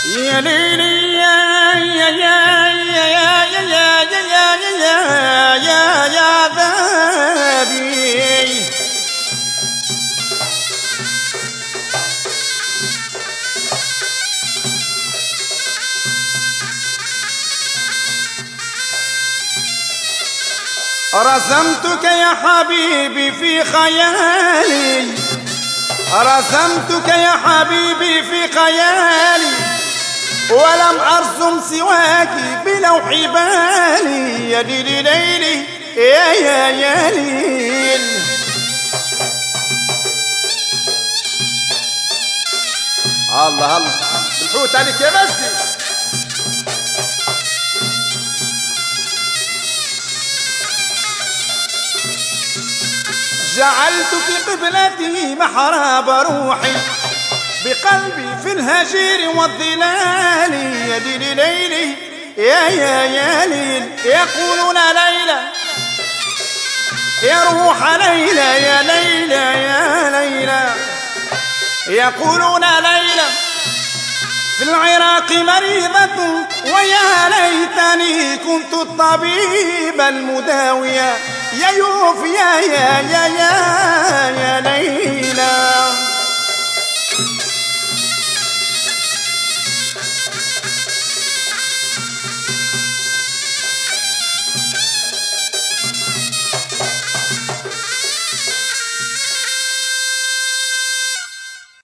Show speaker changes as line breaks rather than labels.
يا ليلي يا يا يا يا يا يا يا يا يا يا يا بابي رسمتك يا حبيبي في خيالي رسمتك يا حبيبي في خيالي ولم أرسم سواك بلوح بالي يا ليلي ليلي يا يا يا ليل الله الله الحوت عليك يا بسي جعلت في قبلتي محراب روحي بقلبي في الهجير والظلال يا ليلي ليلي يا يا يا ليل يقولون ليلى يا روح ليلى يا ليلى يا ليلى يقولون ليلى في العراق مريضة ويا ليتني كنت الطبيب المداوية يا يوف يا يا يا يا يا ليلى